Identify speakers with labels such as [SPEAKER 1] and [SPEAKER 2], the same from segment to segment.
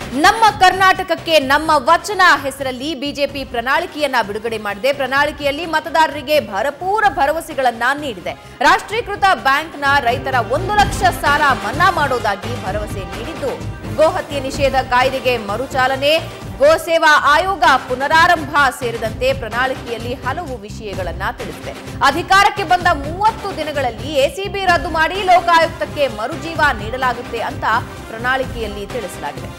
[SPEAKER 1] ನಮ್ಮ ಕರ್ನಾಟಕಕ್ಕೆ ನಮ್ಮ ವಚನ ಹೆಸರಲ್ಲಿ ಬಿಜೆಪಿ ಪ್ರಣಾಳಿಕೆಯನ್ನ ಬಿಡುಗಡೆ ಮಾಡಿದೆ ಪ್ರಣಾಳಿಕೆಯಲ್ಲಿ ಮತದಾರರಿಗೆ ಭರಪೂರ ಭರವಸೆಗಳನ್ನ ನೀಡಿದೆ ರಾಷ್ಟ್ರೀಕೃತ ಬ್ಯಾಂಕ್ನ ರೈತರ ಒಂದು ಲಕ್ಷ ಸಾಲ ಮನ್ನಾ ಮಾಡೋದಾಗಿ ಭರವಸೆ ನೀಡಿದ್ದು ಗೋಹತ್ಯೆ ನಿಷೇಧ ಕಾಯ್ದೆಗೆ ಮರುಚಾಲನೆ ಗೋಸೇವಾ ಆಯೋಗ ಪುನರಾರಂಭ ಸೇರಿದಂತೆ ಪ್ರಣಾಳಿಕೆಯಲ್ಲಿ ಹಲವು ವಿಷಯಗಳನ್ನ ತಿಳಿಸಿದೆ ಅಧಿಕಾರಕ್ಕೆ ಬಂದ ಮೂವತ್ತು ದಿನಗಳಲ್ಲಿ ಎಸಿಬಿ ರದ್ದು ಮಾಡಿ ಲೋಕಾಯುಕ್ತಕ್ಕೆ ಮರುಜೀವ ನೀಡಲಾಗುತ್ತೆ ಅಂತ ಪ್ರಣಾಳಿಕೆಯಲ್ಲಿ ತಿಳಿಸಲಾಗಿದೆ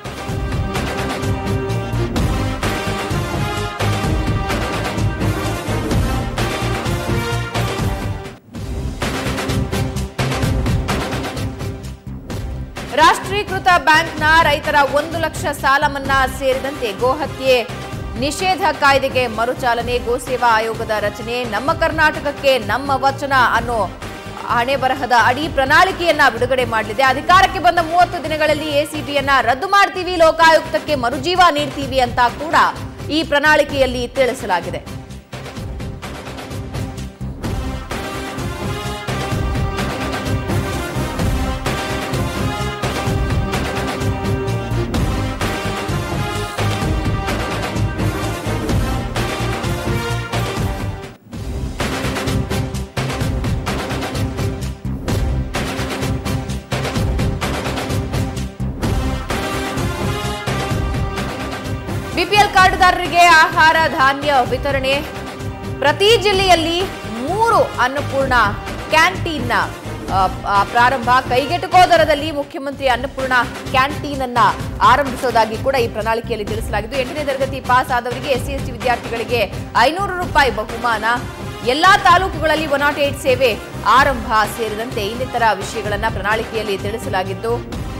[SPEAKER 1] ರಾಷ್ಟ್ರೀಕೃತ ಬ್ಯಾಂಕ್ನ ರೈತರ ಒಂದು ಲಕ್ಷ ಸಾಲ ಮನ್ನಾ ಸೇರಿದಂತೆ ಗೋಹತ್ಯೆ ನಿಷೇಧ ಕಾಯ್ದೆಗೆ ಮರುಚಾಲನೆ ಗೋಸೇವಾ ಆಯೋಗದ ರಚನೆ ನಮ್ಮ ಕರ್ನಾಟಕಕ್ಕೆ ನಮ್ಮ ವಚನ ಅನ್ನೋ ಹಣೆ ಬರಹದ ಅಡಿ ಪ್ರಣಾಳಿಕೆಯನ್ನ ಬಿಡುಗಡೆ ಮಾಡಲಿದೆ ಅಧಿಕಾರಕ್ಕೆ ಬಂದ ಮೂವತ್ತು ದಿನಗಳಲ್ಲಿ ಎಸಿಬಿಯನ್ನ ರದ್ದು ಮಾಡ್ತೀವಿ ಲೋಕಾಯುಕ್ತಕ್ಕೆ ಮರುಜೀವ ನೀಡ್ತೀವಿ ಅಂತ ಕೂಡ ಈ ಪ್ರಣಾಳಿಕೆಯಲ್ಲಿ ತಿಳಿಸಲಾಗಿದೆ ಬಿಪಿಎಲ್ ಕಾರ್ಡ್ದಾರರಿಗೆ ಆಹಾರ ಧಾನ್ಯ ವಿತರಣೆ ಪ್ರತಿ ಜಿಲ್ಲೆಯಲ್ಲಿ ಮೂರು ಅನ್ನಪೂರ್ಣ ಕ್ಯಾಂಟೀನ್ನ ಆ, ಆ, ಪ್ರಾರಂಭ ಕೈಗೆಟುಕೋ ದರದಲ್ಲಿ ಮುಖ್ಯಮಂತ್ರಿ ಅನ್ನಪೂರ್ಣ ಕ್ಯಾಂಟೀನ್ ಅನ್ನ ಆರಂಭಿಸೋದಾಗಿ ಕೂಡ ಈ ಪ್ರಣಾಳಿಕೆಯಲ್ಲಿ ತಿಳಿಸಲಾಗಿದ್ದು ಎಂಟನೇ ತರಗತಿ ಪಾಸ್ ಆದವರಿಗೆ ಎಸ್ಸಿ ಎಸ್ಟಿ ವಿದ್ಯಾರ್ಥಿಗಳಿಗೆ ಐನೂರು ರೂಪಾಯಿ ಬಹುಮಾನ ಎಲ್ಲಾ ತಾಲೂಕುಗಳಲ್ಲಿ ಒನ್ ನಾಟ್ ಏಟ್ ಸೇವೆ ಆರಂಭ ಸೇರಿದಂತೆ ಇನ್ನಿತರ ವಿಷಯಗಳನ್ನ ಪ್ರಣಾಳಿಕೆಯಲ್ಲಿ ತಿಳಿಸಲಾಗಿದ್ದು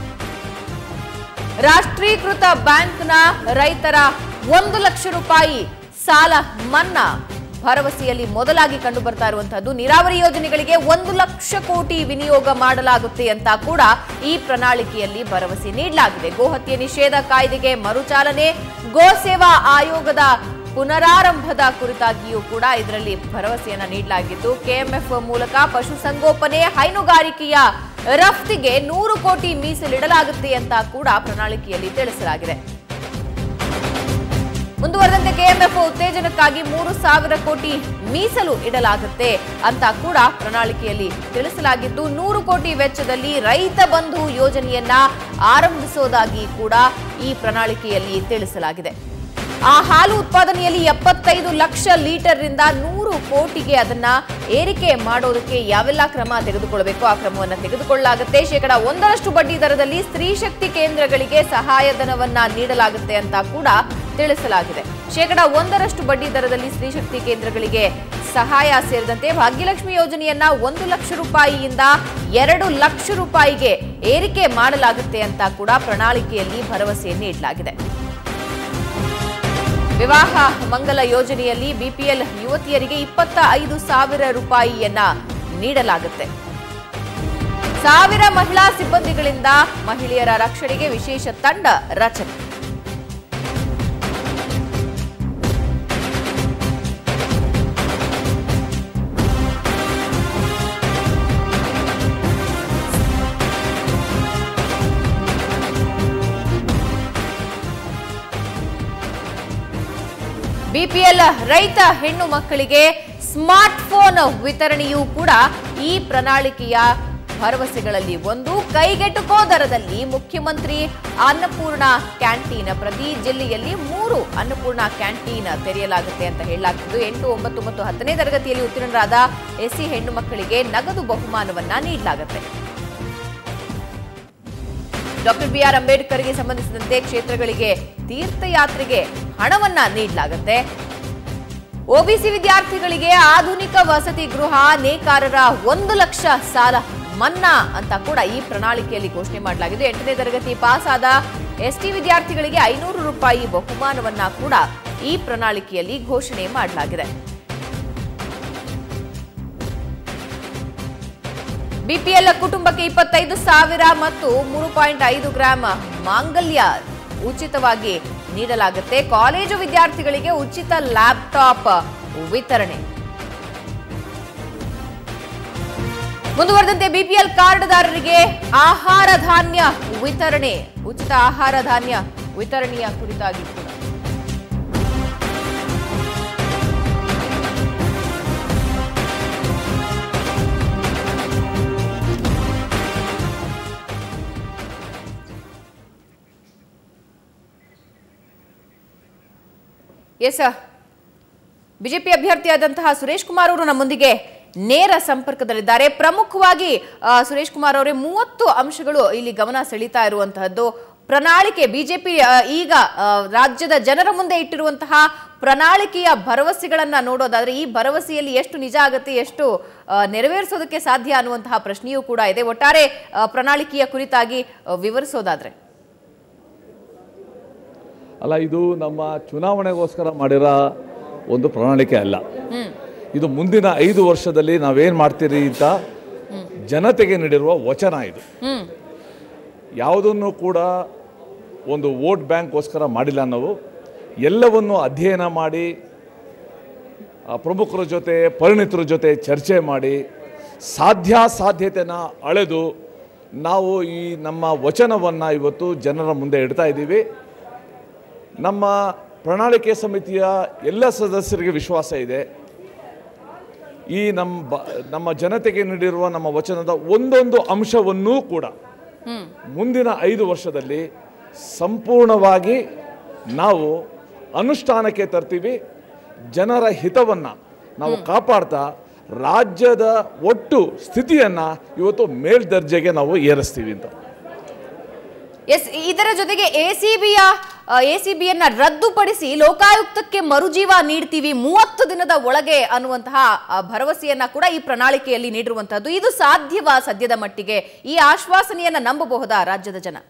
[SPEAKER 1] ರಾಷ್ಟ್ರೀಕೃತ ಬ್ಯಾಂಕ್ನ ರೈತರ ಒಂದು ಲಕ್ಷ ರೂಪಾಯಿ ಸಾಲ ಮನ್ನಾ ಭರವಸೆಯಲ್ಲಿ ಮೊದಲಾಗಿ ಕಂಡು ಬರ್ತಾ ಇರುವಂತಹದ್ದು ನೀರಾವರಿ ಯೋಜನೆಗಳಿಗೆ ಒಂದು ಲಕ್ಷ ಕೋಟಿ ವಿನಿಯೋಗ ಮಾಡಲಾಗುತ್ತೆ ಅಂತ ಕೂಡ ಈ ಪ್ರಣಾಳಿಕೆಯಲ್ಲಿ ಭರವಸೆ ನೀಡಲಾಗಿದೆ ಗೋಹತ್ಯೆ ನಿಷೇಧ ಕಾಯ್ದೆಗೆ ಮರುಚಾಲನೆ ಗೋಸೇವಾ ಆಯೋಗದ ಪುನರಾರಂಭದ ಕುರಿತಾಗಿಯೂ ಕೂಡ ಇದರಲ್ಲಿ ಭರವಸೆಯನ್ನ ನೀಡಲಾಗಿದ್ದು ಕೆಎಂಎಫ್ ಮೂಲಕ ಪಶುಸಂಗೋಪನೆ ಹೈನುಗಾರಿಕೆಯ ರಫ್ತಿಗೆ ನೂರು ಕೋಟಿ ಮೀಸಲಿಡಲಾಗುತ್ತೆ ಅಂತ ಕೂಡ ಪ್ರಣಾಳಿಕೆಯಲ್ಲಿ ತಿಳಿಸಲಾಗಿದೆ ಮುಂದುವರೆದಂತೆ ಕೆಎಂಎಫ್ ಉತ್ತೇಜನಕ್ಕಾಗಿ ಮೂರು ಸಾವಿರ ಕೋಟಿ ಮೀಸಲು ಇಡಲಾಗುತ್ತೆ ಅಂತ ಕೂಡ ಪ್ರಣಾಳಿಕೆಯಲ್ಲಿ ತಿಳಿಸಲಾಗಿದ್ದು ನೂರು ಕೋಟಿ ವೆಚ್ಚದಲ್ಲಿ ರೈತ ಬಂಧು ಯೋಜನೆಯನ್ನ ಆರಂಭಿಸೋದಾಗಿ ಕೂಡ ಈ ಪ್ರಣಾಳಿಕೆಯಲ್ಲಿ ತಿಳಿಸಲಾಗಿದೆ ಆ ಹಾಲು ಉತ್ಪಾದನೆಯಲ್ಲಿ ಎಪ್ಪತ್ತೈದು ಲಕ್ಷ ಲೀಟರ್ ರಿಂದ ನೂರು ಕೋಟಿಗೆ ಅದನ್ನ ಏರಿಕೆ ಮಾಡೋದಕ್ಕೆ ಯಾವೆಲ್ಲ ಕ್ರಮ ತೆಗೆದುಕೊಳ್ಳಬೇಕು ಆ ಕ್ರಮವನ್ನು ತೆಗೆದುಕೊಳ್ಳಲಾಗುತ್ತೆ ಶೇಕಡ ಒಂದರಷ್ಟು ಬಡ್ಡಿ ದರದಲ್ಲಿ ಸ್ತ್ರೀ ಶಕ್ತಿ ಕೇಂದ್ರಗಳಿಗೆ ಸಹಾಯಧನವನ್ನ ನೀಡಲಾಗುತ್ತೆ ಅಂತ ಕೂಡ ತಿಳಿಸಲಾಗಿದೆ ಶೇಕಡ ಒಂದರಷ್ಟು ಬಡ್ಡಿ ದರದಲ್ಲಿ ಸ್ತ್ರೀ ಶಕ್ತಿ ಕೇಂದ್ರಗಳಿಗೆ ಸಹಾಯ ಸೇರಿದಂತೆ ಭಾಗ್ಯಲಕ್ಷ್ಮಿ ಯೋಜನೆಯನ್ನ ಒಂದು ಲಕ್ಷ ರೂಪಾಯಿಯಿಂದ ಎರಡು ಲಕ್ಷ ರೂಪಾಯಿಗೆ ಏರಿಕೆ ಮಾಡಲಾಗುತ್ತೆ ಅಂತ ಕೂಡ ಪ್ರಣಾಳಿಕೆಯಲ್ಲಿ ಭರವಸೆ ನೀಡಲಾಗಿದೆ ವಿವಾಹ ಮಂಗಲ ಯೋಜನೆಯಲ್ಲಿ ಬಿಪಿಎಲ್ ಯುವತಿಯರಿಗೆ ಇಪ್ಪತ್ತ ಐದು ಸಾವಿರ ರೂಪಾಯಿಯನ್ನ ನೀಡಲಾಗುತ್ತೆ ಸಾವಿರ ಮಹಿಳಾ ಸಿಬ್ಬಂದಿಗಳಿಂದ ಮಹಿಳೆಯರ ರಕ್ಷಣೆಗೆ ವಿಶೇಷ ತಂಡ ರಚನೆ ಬಿಪಿಎಲ್ ರೈತ ಹೆಣ್ಣು ಮಕ್ಕಳಿಗೆ ಸ್ಮಾರ್ಟ್ ಫೋನ್ ವಿತರಣೆಯೂ ಕೂಡ ಈ ಪ್ರಣಾಳಿಕೆಯ ಭರವಸೆಗಳಲ್ಲಿ ಒಂದು ಕೈಗೆಟುಕೋ ದರದಲ್ಲಿ ಮುಖ್ಯಮಂತ್ರಿ ಅನ್ನಪೂರ್ಣ ಕ್ಯಾಂಟೀನ್ ಪ್ರತಿ ಜಿಲ್ಲೆಯಲ್ಲಿ ಮೂರು ಅನ್ನಪೂರ್ಣ ಕ್ಯಾಂಟೀನ್ ತೆರೆಯಲಾಗುತ್ತೆ ಅಂತ ಹೇಳಲಾಗ್ತಿದ್ದು ಎಂಟು ಒಂಬತ್ತು ಮತ್ತು ಹತ್ತನೇ ತರಗತಿಯಲ್ಲಿ ಉತ್ತೀರ್ಣರಾದ ಎಸ್ಸಿ ಹೆಣ್ಣು ಮಕ್ಕಳಿಗೆ ನಗದು ಬಹುಮಾನವನ್ನ ನೀಡಲಾಗುತ್ತೆ ಡಾಕ್ಟರ್ ಬಿಆರ್ ಅಂಬೇಡ್ಕರ್ಗೆ ಸಂಬಂಧಿಸಿದಂತೆ ಕ್ಷೇತ್ರಗಳಿಗೆ ತೀರ್ಥಯಾತ್ರೆಗೆ ಹಣವನ್ನ ನೀಡಲಾಗುತ್ತೆ ಒಬಿಸಿ ವಿದ್ಯಾರ್ಥಿಗಳಿಗೆ ಆಧುನಿಕ ವಸತಿ ಗೃಹ ನೇಕಾರರ ಒಂದು ಲಕ್ಷ ಸಾಲ ಮನ್ನಾ ಅಂತ ಕೂಡ ಈ ಪ್ರಣಾಳಿಕೆಯಲ್ಲಿ ಘೋಷಣೆ ಮಾಡಲಾಗಿದೆ ಎಂಟನೇ ತರಗತಿ ಪಾಸ್ ಆದ ಎಸ್ಟಿ ವಿದ್ಯಾರ್ಥಿಗಳಿಗೆ ಐನೂರು ರೂಪಾಯಿ ಬಹುಮಾನವನ್ನ ಕೂಡ ಈ ಪ್ರಣಾಳಿಕೆಯಲ್ಲಿ ಘೋಷಣೆ ಮಾಡಲಾಗಿದೆ ಬಿಪಿಎಲ್ ಕುಟುಂಬಕ್ಕೆ ಇಪ್ಪತ್ತೈದು ಸಾವಿರ ಮತ್ತು ಮೂರು ಪಾಯಿಂಟ್ ಐದು ಗ್ರಾಂ ಮಾಂಗಲ್ಯ ಉಚಿತವಾಗಿ ನೀಡಲಾಗುತ್ತೆ ಕಾಲೇಜು ವಿದ್ಯಾರ್ಥಿಗಳಿಗೆ ಉಚಿತ ಲ್ಯಾಪ್ಟಾಪ್ ವಿತರಣೆ ಮುಂದುವರೆದಂತೆ ಬಿಪಿಎಲ್ ಕಾರ್ಡ್ದಾರರಿಗೆ ಆಹಾರ ಧಾನ್ಯ ವಿತರಣೆ ಉಚಿತ ಆಹಾರ ಧಾನ್ಯ ವಿತರಣೆಯ ಕುರಿತಾಗಿ ಕೂಡ ಎಸ್ ಬಿಜೆಪಿ ಅಭ್ಯರ್ಥಿಯಾದಂತಹ ಸುರೇಶ್ ಕುಮಾರ್ ಅವರು ನಮ್ಮೊಂದಿಗೆ ನೇರ ಸಂಪರ್ಕದಲ್ಲಿದ್ದಾರೆ ಪ್ರಮುಖವಾಗಿ ಆ, ಸುರೇಶ್ ಕುಮಾರ್ ಅವರೇ ಮೂವತ್ತು ಅಂಶಗಳು ಇಲ್ಲಿ ಗಮನ ಸೆಳೀತಾ ಇರುವಂತಹದ್ದು ಪ್ರಣಾಳಿಕೆ ಬಿಜೆಪಿ ಈಗ ಆ, ರಾಜ್ಯದ ಜನರ ಮುಂದೆ ಇಟ್ಟಿರುವಂತಹ ಪ್ರಣಾಳಿಕೆಯ ಭರವಸೆಗಳನ್ನ ನೋಡೋದಾದ್ರೆ ಈ ಭರವಸೆಯಲ್ಲಿ ಎಷ್ಟು ನಿಜ ಆಗುತ್ತೆ ಎಷ್ಟು ಆ, ನೆರವೇರಿಸೋದಕ್ಕೆ ಸಾಧ್ಯ ಅನ್ನುವಂತಹ ಪ್ರಶ್ನೆಯೂ ಕೂಡ ಇದೆ ಒಟ್ಟಾರೆ ಆ, ಪ್ರಣಾಳಿಕೆಯ ಕುರಿತಾಗಿ ಆ, ವಿವರಿಸೋದಾದ್ರೆ
[SPEAKER 2] ಅಲ್ಲ ಇದು ನಮ್ಮ ಚುನಾವಣೆಗೋಸ್ಕರ ಮಾಡಿರೋ ಒಂದು ಪ್ರಣಾಳಿಕೆ ಅಲ್ಲ
[SPEAKER 1] ಹ್ಮ್
[SPEAKER 2] ಇದು ಮುಂದಿನ ಐದು ವರ್ಷದಲ್ಲಿ ನಾವೇನು ಮಾಡ್ತೀರಿ ಅಂತ ಜನತೆಗೆ ನೀಡಿರುವ ವಚನ ಇದು
[SPEAKER 1] ಹ್ಮ್
[SPEAKER 2] ಯಾವುದನ್ನು ಕೂಡ ಒಂದು ವೋಟ್ ಬ್ಯಾಂಕ್ಗೋಸ್ಕರ ಮಾಡಿಲ್ಲ ನಾವು ಎಲ್ಲವನ್ನು ಅಧ್ಯಯನ ಮಾಡಿ ಆ ಪ್ರಮುಖರ ಜೊತೆ ಪರಿಣಿತರ ಜೊತೆ ಚರ್ಚೆ ಮಾಡಿ ಸಾಧ್ಯಾಸಾಧ್ಯತೆನ ಅಳೆದು ನಾವು ಈ ನಮ್ಮ ವಚನವನ್ನು ಇವತ್ತು ಜನರ ಮುಂದೆ ಇಡ್ತಾ ಇದ್ದೀವಿ ನಮ್ಮ ಪ್ರಣಾಳಿಕೆ ಸಮಿತಿಯ ಎಲ್ಲ ಸದಸ್ಯರಿಗೆ ವಿಶ್ವಾಸ ಇದೆ ಈ ನಮ್ಮ ಬ ನಮ್ಮ ಜನತೆಗೆ ನೀಡಿರುವ ನಮ್ಮ ವಚನದ ಒಂದೊಂದು ಅಂಶವನ್ನೂ ಕೂಡ
[SPEAKER 1] ಹ್ಮ್
[SPEAKER 2] ಮುಂದಿನ ಐದು ವರ್ಷದಲ್ಲಿ ಸಂಪೂರ್ಣವಾಗಿ ನಾವು ಅನುಷ್ಠಾನಕ್ಕೆ ತರ್ತೀವಿ ಜನರ ಹಿತವನ್ನು ನಾವು ಕಾಪಾಡ್ತಾ ರಾಜ್ಯದ ಒಟ್ಟು ಸ್ಥಿತಿಯನ್ನು ಇವತ್ತು ಮೇಲ್ದರ್ಜೆಗೆ ನಾವು ಏರಿಸ್ತೀವಿ ಅಂತ
[SPEAKER 1] ಎಸ್ ಇದರ ಜೊತೆಗೆ ಎಸಿಬಿಯ ಎಸಿಬಿಯನ್ನ ರದ್ದುಪಡಿಸಿ ಲೋಕಾಯುಕ್ತಕ್ಕೆ ಮರುಜೀವ ನೀಡ್ತೀವಿ ಮೂವತ್ತು ದಿನದ ಒಳಗೆ ಅನ್ನುವಂತಹ ಆ, ಭರವಸೆಯನ್ನ ಕೂಡ ಈ ಪ್ರಣಾಳಿಕೆಯಲ್ಲಿ ನೀಡಿರುವಂತಹದ್ದು ಇದು ಸಾಧ್ಯವಾ ಸದ್ಯದ ಮಟ್ಟಿಗೆ ಈ ಆಶ್ವಾಸನೆಯನ್ನ ನಂಬಬಹುದಾ ರಾಜ್ಯದ ಜನ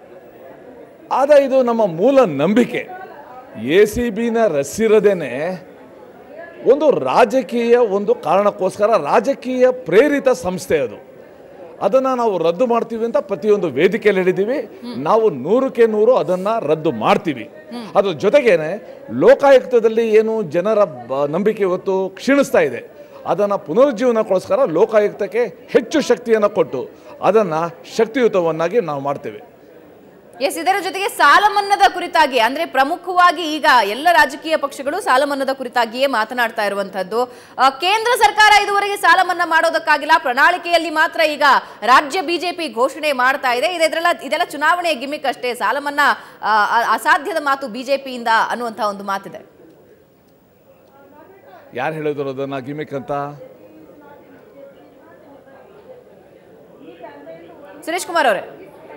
[SPEAKER 2] ಆದ ಇದು ನಮ್ಮ ಮೂಲ ನಂಬಿಕೆ ಎ ಸಿ ಬಿನ ರಸಿರದೇನೆ ಒಂದು ರಾಜಕೀಯ ಒಂದು ಕಾರಣಕ್ಕೋಸ್ಕರ ರಾಜಕೀಯ ಪ್ರೇರಿತ ಸಂಸ್ಥೆ ಅದು ಅದನ್ನು ನಾವು ರದ್ದು ಮಾಡ್ತೀವಿ ಅಂತ ಪ್ರತಿಯೊಂದು ವೇದಿಕೆಯಲ್ಲಿ ಹೇಳಿದ್ದೀವಿ ನಾವು ನೂರಕ್ಕೆ ನೂರು ಅದನ್ನು ರದ್ದು ಮಾಡ್ತೀವಿ ಅದ್ರ ಜೊತೆಗೇನೆ ಲೋಕಾಯುಕ್ತದಲ್ಲಿ ಏನು ಜನರ ಬ- ನಂಬಿಕೆ ಇವತ್ತು ಕ್ಷೀಣಿಸ್ತಾ ಇದೆ ಅದನ್ನು ಪುನರುಜ್ಜೀವನಕ್ಕೋಸ್ಕರ ಲೋಕಾಯುಕ್ತಕ್ಕೆ ಹೆಚ್ಚು ಶಕ್ತಿಯನ್ನು ಕೊಟ್ಟು ಅದನ್ನು ಶಕ್ತಿಯುತವನ್ನಾಗಿ ನಾವು ಮಾಡ್ತೇವೆ
[SPEAKER 1] ಎಸ್ ಇದರ ಜೊತೆಗೆ ಸಾಲ ಮನ್ನಾದ ಕುರಿತಾಗಿ ಅಂದ್ರೆ ಪ್ರಮುಖವಾಗಿ ಈಗ ಎಲ್ಲ ರಾಜಕೀಯ ಪಕ್ಷಗಳು ಸಾಲ ಮನ್ನಾದ ಕುರಿತಾಗಿಯೇ ಮಾತನಾಡ್ತಾ ಇರುವಂತದ್ದು ಆ, ಕೇಂದ್ರ ಸರ್ಕಾರ ಇದುವರೆಗೆ ಸಾಲ ಮನ್ನಾ ಮಾಡೋದಕ್ಕಾಗಿಲ್ಲ ಪ್ರಣಾಳಿಕೆಯಲ್ಲಿ ಮಾತ್ರ ಈಗ ರಾಜ್ಯ ಬಿಜೆಪಿ ಘೋಷಣೆ ಮಾಡ್ತಾ ಇದೆ ಇದೆಲ್ಲ ಇದೆಲ್ಲ ಚುನಾವಣೆ ಗಿಮಿಕ್ ಅಷ್ಟೇ ಸಾಲ ಮನ್ನಾ ಆ, ಅ- ಅಸಾಧ್ಯದ ಮಾತು ಬಿಜೆಪಿಯಿಂದ ಅನ್ನುವಂತ ಒಂದು ಮಾತಿದೆ
[SPEAKER 2] ಯಾರು ಹೇಳಿದ್ರು ಅದನ್ನ ಗಿಮಿಕ್ ಅಂತ
[SPEAKER 1] ಸುರೇಶ್ ಕುಮಾರ್ ಅವರೇ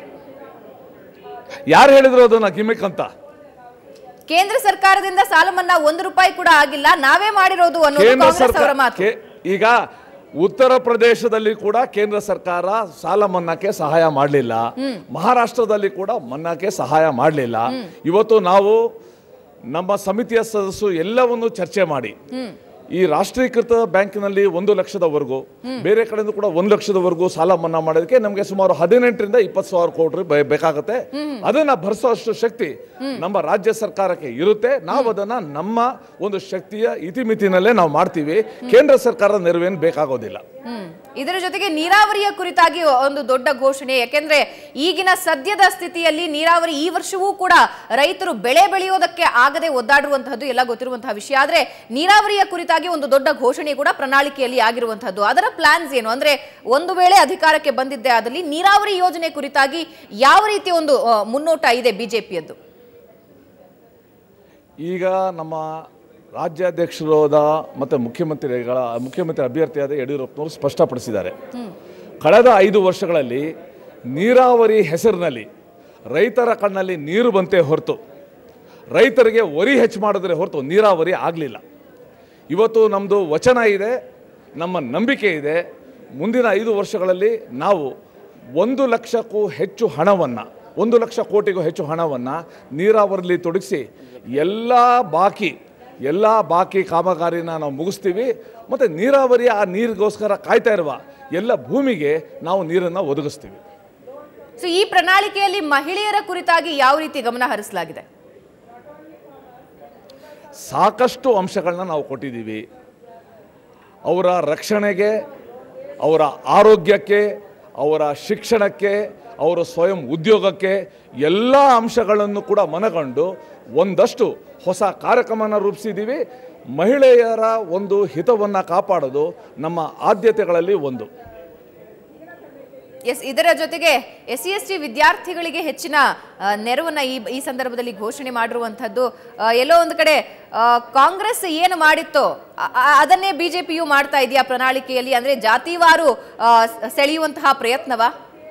[SPEAKER 2] ಯಾರು ಹೇಳಿದ್ರು ಅದನ್ನ ಗಿಮಿಕ್ ಅಂತ
[SPEAKER 1] ಕೇಂದ್ರ ಸರ್ಕಾರದಿಂದ ಸಾಲ ಮನ್ನಾ ಒಂದು ರೂಪಾಯಿ ಕೂಡ ಆಗಿಲ್ಲ ನಾವೇ ಮಾಡಿರೋದು ಅನ್ನೋದು
[SPEAKER 2] ಕೇಂದ್ರ
[SPEAKER 1] ಕಾಂಗ್ರೆಸ್ ಅವರ
[SPEAKER 2] ಸರ್ಕಾರ
[SPEAKER 1] ಮಾತು
[SPEAKER 2] ಕೇ- ಈಗ ಉತ್ತರ ಪ್ರದೇಶದಲ್ಲಿ ಕೂಡ ಕೇಂದ್ರ ಸರ್ಕಾರ ಸಾಲ ಮನ್ನಾಕ್ಕೆ ಸಹಾಯ ಮಾಡಲಿಲ್ಲ ಮಹಾರಾಷ್ಟ್ರದಲ್ಲಿ ಕೂಡ ಮನ್ನಾಕ್ಕೆ ಸಹಾಯ ಮಾಡಲಿಲ್ಲ ಇವತ್ತು ನಾವು ನಮ್ಮ ಸಮಿತಿಯ ಸದಸ್ಯರು ಎಲ್ಲವನ್ನು ಚರ್ಚೆ ಮಾಡಿ ಈ ರಾಷ್ಟ್ರೀಕೃತ ಬ್ಯಾಂಕಿನಲ್ಲಿ ಒಂದು ಲಕ್ಷದವರೆಗೂ ಬೇರೆ ಕಡೆಯಿಂದ ಕೂಡ ಒಂದು ಲಕ್ಷದವರೆಗೂ ಸಾಲ ಮನ್ನಾ ಮಾಡೋದಕ್ಕೆ ನಮಗೆ ಸುಮಾರು ಹದಿನೆಂಟರಿಂದ ಇಪ್ಪತ್ತು ಸಾವಿರ ಕೋಟಿ ಬೇ- ಬೇಕಾಗುತ್ತೆ ಅದನ್ನ ಭರಿಸುವಷ್ಟು ಶಕ್ತಿ ನಮ್ಮ ರಾಜ್ಯ ಸರ್ಕಾರಕ್ಕೆ ಇರುತ್ತೆ ನಾವು ಅದನ್ನ ನಮ್ಮ ಒಂದು ಶಕ್ತಿಯ ಇತಿಮಿತಿನಲ್ಲೇ ನಾವು ಮಾಡ್ತೀವಿ ಕೇಂದ್ರ ಸರ್ಕಾರದ ನೆರವೇನು ಬೇಕಾಗೋದಿಲ್ಲ
[SPEAKER 1] ಹ್ಮ್ ಇದರ ಜೊತೆಗೆ ನೀರಾವರಿಯ ಕುರಿತಾಗಿ ಒಂದು ದೊಡ್ಡ ಘೋಷಣೆ ಯಾಕೆಂದ್ರೆ ಈಗಿನ ಸದ್ಯದ ಸ್ಥಿತಿಯಲ್ಲಿ ನೀರಾವರಿ ಈ ವರ್ಷವೂ ಕೂಡ ರೈತರು ಬೆಳೆ ಬೆಳೆಯೋದಕ್ಕೆ ಆಗದೆ ಒದ್ದಾಡಿರುವಂತಹದ್ದು ಎಲ್ಲ ಗೊತ್ತಿರುವಂತಹ ವಿಷಯ ಆದ್ರೆ ನೀರಾವರಿಯ ಕುರಿತಾಗಿ ಒಂದು ದೊಡ್ಡ ಘೋಷಣೆ ಕೂಡ ಪ್ರಣಾಳಿಕೆಯಲ್ಲಿ ಆಗಿರುವಂತಹದ್ದು ಅದರ ಪ್ಲಾನ್ಸ್ ಏನು ಅಂದ್ರೆ ಒಂದು ವೇಳೆ ಅಧಿಕಾರಕ್ಕೆ ಬಂದಿದ್ದೆ ಆದಲ್ಲಿ ನೀರಾವರಿ ಯೋಜನೆ ಕುರಿತಾಗಿ ಯಾವ ರೀತಿಯ ಒಂದು ಆ, ಮುನ್ನೋಟ ಇದೆ ಬಿಜೆಪಿಯದ್ದು
[SPEAKER 2] ಈಗ ನಮ್ಮ ರಾಜ್ಯಾಧ್ಯಕ್ಷರಾದ ಮತ್ತು ಮುಖ್ಯಮಂತ್ರಿಗಳ ಮುಖ್ಯಮಂತ್ರಿ ಅಭ್ಯರ್ಥಿಯಾದ ಯಡಿಯೂರಪ್ಪನವರು ಸ್ಪಷ್ಟಪಡಿಸಿದ್ದಾರೆ ಕಳೆದ ಐದು ವರ್ಷಗಳಲ್ಲಿ ನೀರಾವರಿ ಹೆಸರಿನಲ್ಲಿ ರೈತರ ಕಣ್ಣಲ್ಲಿ ನೀರು ಬಂತೆ ಹೊರತು ರೈತರಿಗೆ ಒರಿ ಹೆಚ್ಚು ಮಾಡಿದ್ರೆ ಹೊರತು ನೀರಾವರಿ ಆಗಲಿಲ್ಲ ಇವತ್ತು ನಮ್ಮದು ವಚನ ಇದೆ ನಮ್ಮ ನಂಬಿಕೆ ಇದೆ ಮುಂದಿನ ಐದು ವರ್ಷಗಳಲ್ಲಿ ನಾವು ಒಂದು ಲಕ್ಷಕ್ಕೂ ಹೆಚ್ಚು ಹಣವನ್ನು ಒಂದು ಲಕ್ಷ ಕೋಟಿಗೂ ಹೆಚ್ಚು ಹಣವನ್ನು ನೀರಾವರಿಲಿ ತೊಡಗಿಸಿ ಎಲ್ಲ ಬಾಕಿ ಎಲ್ಲ ಬಾಕಿ ಕಾಮಗಾರಿನ ನಾವು ಮುಗಿಸ್ತೀವಿ ಮತ್ತು ನೀರಾವರಿಯ ಆ ನೀರಿಗೋಸ್ಕರ ಕಾಯ್ತಾ ಇರುವ ಎಲ್ಲ ಭೂಮಿಗೆ ನಾವು ನೀರನ್ನು ಒದಗಿಸ್ತೀವಿ
[SPEAKER 1] ಸೊ ಈ ಪ್ರಣಾಳಿಕೆಯಲ್ಲಿ ಮಹಿಳೆಯರ ಕುರಿತಾಗಿ ಯಾವ ರೀತಿ ಗಮನ ಹರಿಸಲಾಗಿದೆ
[SPEAKER 2] ಸಾಕಷ್ಟು ಅಂಶಗಳನ್ನ ನಾವು ಕೊಟ್ಟಿದ್ದೀವಿ ಅವರ ರಕ್ಷಣೆಗೆ ಅವರ ಆರೋಗ್ಯಕ್ಕೆ ಅವರ ಶಿಕ್ಷಣಕ್ಕೆ ಅವರ ಸ್ವಯಂ ಉದ್ಯೋಗಕ್ಕೆ ಎಲ್ಲ ಅಂಶಗಳನ್ನು ಕೂಡ ಮನಗಂಡು ಒಂದಷ್ಟು ಹೊಸ ಕಾರ್ಯಕ್ರಮನ ರೂಪಿಸಿದ್ದೀವಿ ಮಹಿಳೆಯರ ಒಂದು ಹಿತವನ್ನು ಕಾಪಾಡೋದು ನಮ್ಮ ಆದ್ಯತೆಗಳಲ್ಲಿ ಒಂದು
[SPEAKER 1] ಎಸ್ ಇದರ ಜೊತೆಗೆ ಎಸ್ ಸಿ ಎಸ್ ಟಿ ವಿದ್ಯಾರ್ಥಿಗಳಿಗೆ ಹೆಚ್ಚಿನ ಆ, ನೆರವನ್ನ ಈ ಈ ಸಂದರ್ಭದಲ್ಲಿ ಘೋಷಣೆ ಮಾಡಿರುವಂಥದ್ದು ಆ, ಎಲ್ಲೋ ಒಂದು ಕಡೆ ಆ, ಕಾಂಗ್ರೆಸ್ ಏನು ಮಾಡಿತ್ತೋ ಆ- ಆ- ಅದನ್ನೇ ಬಿಜೆಪಿಯು ಮಾಡ್ತಾ ಇದೆಯಾ ಪ್ರಣಾಳಿಕೆಯಲ್ಲಿ ಅಂದ್ರೆ ಜಾತಿವಾರು ಆ, ಸ- ಸೆಳೆಯುವಂತಹ ಪ್ರಯತ್ನವಾ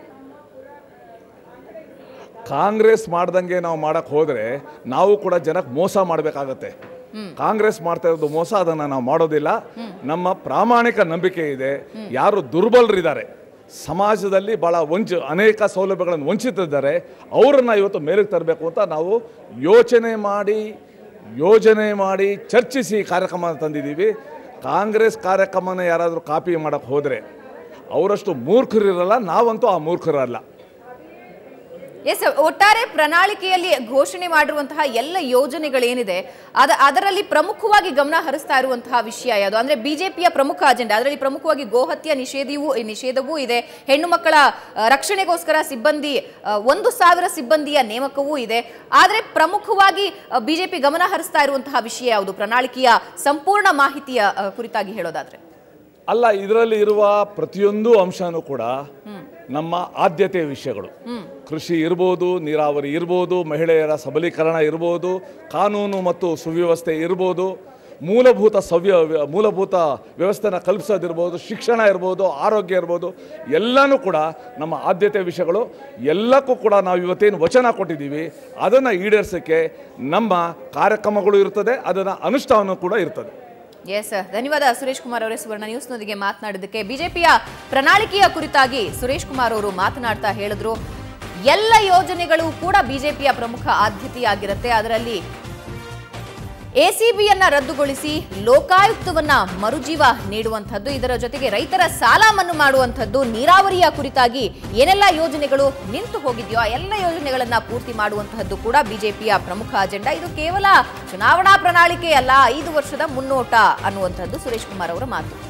[SPEAKER 2] ಕಾಂಗ್ರೆಸ್ ಮಾಡ್ದಂಗೆ ನಾವು ಮಾಡಕ್ ಹೋದ್ರೆ ನಾವು ಕೂಡ ಜನಕ್ಕೆ ಮೋಸ ಮಾಡಬೇಕಾಗತ್ತೆ ಕಾಂಗ್ರೆಸ್ ಮಾಡ್ತಾ ಇರೋದು ಮೋಸ ಅದನ್ನ ನಾವು ಮಾಡೋದಿಲ್ಲ ನಮ್ಮ ಪ್ರಾಮಾಣಿಕ ನಂಬಿಕೆ ಇದೆ ಯಾರು ದುರ್ಬಲರಿದ್ದಾರೆ ಸಮಾಜದಲ್ಲಿ ಬಹಳ ವಂಚ ಅನೇಕ ಸೌಲಭ್ಯಗಳನ್ನು ವಂಚಿತಿದ್ದಾರೆ ಅವರನ್ನ ಇವತ್ತು ಮೇಲಕ್ಕೆ ತರಬೇಕು ಅಂತ ನಾವು ಯೋಚನೆ ಮಾಡಿ ಯೋಜನೆ ಮಾಡಿ ಚರ್ಚಿಸಿ ಕಾರ್ಯಕ್ರಮ ತಂದಿದ್ದೀವಿ ಕಾಂಗ್ರೆಸ್ ಕಾರ್ಯಕ್ರಮನ ಯಾರಾದರೂ ಕಾಪಿ ಮಾಡಕ್ಕೆ ಹೋದರೆ ಅವರಷ್ಟು ಮೂರ್ಖರಿರಲ್ಲ ನಾವಂತೂ ಆ ಮೂರ್ಖರಲ್ಲ
[SPEAKER 1] ಎಸ್ ಒಟ್ಟಾರೆ ಪ್ರಣಾಳಿಕೆಯಲ್ಲಿ ಘೋಷಣೆ ಮಾಡಿರುವಂತಹ ಎಲ್ಲ ಯೋಜನೆಗಳೇನಿದೆ ಅದ ಅದರಲ್ಲಿ ಪ್ರಮುಖವಾಗಿ ಗಮನ ಹರಿಸ್ತಾ ಇರುವಂತಹ ವಿಷಯ ಯಾವುದು ಅಂದ್ರೆ ಬಿಜೆಪಿಯ ಪ್ರಮುಖ ಅಜೆಂಡಾ ಅದರಲ್ಲಿ ಪ್ರಮುಖವಾಗಿ ಗೋಹತ್ಯೆ ನಿಷೇಧವೂ ನಿಷೇಧವೂ ಇದೆ ಹೆಣ್ಣು ಮಕ್ಕಳ ಆ, ರಕ್ಷಣೆಗೋಸ್ಕರ ಸಿಬ್ಬಂದಿ ಆ, ಒಂದು ಸಾವಿರ ಸಿಬ್ಬಂದಿಯ ನೇಮಕವೂ ಇದೆ ಆದರೆ ಪ್ರಮುಖವಾಗಿ ಬಿಜೆಪಿ ಗಮನ ಹರಿಸ್ತಾ ಇರುವಂತಹ ವಿಷಯ ಯಾವುದು ಪ್ರಣಾಳಿಕೆಯ ಸಂಪೂರ್ಣ ಮಾಹಿತಿಯ ಆ, ಕುರಿತಾಗಿ ಹೇಳೋದಾದ್ರೆ
[SPEAKER 2] ಅಲ್ಲ ಇದರಲ್ಲಿ ಇರುವ ಪ್ರತಿಯೊಂದು ಅಂಶನೂ ಕೂಡ ನಮ್ಮ ಆದ್ಯತೆಯ ವಿಷಯಗಳು ಕೃಷಿ ಇರ್ಬೋದು ನೀರಾವರಿ ಇರ್ಬೋದು ಮಹಿಳೆಯರ ಸಬಲೀಕರಣ ಇರ್ಬೋದು ಕಾನೂನು ಮತ್ತು ಸುವ್ಯವಸ್ಥೆ ಇರ್ಬೋದು ಮೂಲಭೂತ ಸವ್ಯ ಮೂಲಭೂತ ವ್ಯವಸ್ಥೆನ ಕಲ್ಪಿಸೋದಿರ್ಬೋದು ಶಿಕ್ಷಣ ಇರ್ಬೋದು ಆರೋಗ್ಯ ಇರ್ಬೋದು ಎಲ್ಲನೂ ಕೂಡ ನಮ್ಮ ಆದ್ಯತೆಯ ವಿಷಯಗಳು ಎಲ್ಲಕ್ಕೂ ಕೂಡ ನಾವು ಇವತ್ತೇನು ವಚನ ಕೊಟ್ಟಿದ್ದೀವಿ ಅದನ್ನು ಈಡೇರಿಸೋಕ್ಕೆ ನಮ್ಮ ಕಾರ್ಯಕ್ರಮಗಳು ಇರ್ತದೆ ಅದನ್ನು ಅನುಷ್ಠಾನ ಕೂಡ ಇರ್ತದೆ
[SPEAKER 1] ಎಸ್ ಧನ್ಯವಾದ ಸುರೇಶ್ ಕುಮಾರ್ ಅವರೇ ಸುವರ್ಣ ನ್ಯೂಸ್ನೊಂದಿಗೆ ಮಾತನಾಡಿದ್ದಕ್ಕೆ ಬಿಜೆಪಿಯ ಪ್ರಣಾಳಿಕೆಯ ಕುರಿತಾಗಿ ಸುರೇಶ್ ಕುಮಾರ್ ಅವರು ಮಾತನಾಡ್ತಾ ಹೇಳಿದ್ರು ಎಲ್ಲ ಯೋಜನೆಗಳು ಕೂಡ ಬಿಜೆಪಿಯ ಪ್ರಮುಖ ಆದ್ಯತೆಯಾಗಿರುತ್ತೆ ಅದರಲ್ಲಿ ಎಸಿಬಿಯನ್ನ ರದ್ದುಗೊಳಿಸಿ ಲೋಕಾಯುಕ್ತವನ್ನ ಮರುಜೀವ ನೀಡುವಂಥದ್ದು ಇದರ ಜೊತೆಗೆ ರೈತರ ಸಾಲ ಮನ್ನಾ ಮಾಡುವಂಥದ್ದು ನೀರಾವರಿಯ ಕುರಿತಾಗಿ ಏನೆಲ್ಲ ಯೋಜನೆಗಳು ನಿಂತು ಹೋಗಿದೆಯೋ ಆ ಎಲ್ಲ ಯೋಜನೆಗಳನ್ನ ಪೂರ್ತಿ ಮಾಡುವಂತಹದ್ದು ಕೂಡ ಬಿಜೆಪಿಯ ಪ್ರಮುಖ ಅಜೆಂಡಾ ಇದು ಕೇವಲ ಚುನಾವಣಾ ಪ್ರಣಾಳಿಕೆ ಅಲ್ಲ ಐದು ವರ್ಷದ ಮುನ್ನೋಟ ಅನ್ನುವಂಥದ್ದು ಸುರೇಶ್ ಕುಮಾರ್ ಅವರ ಮಾತು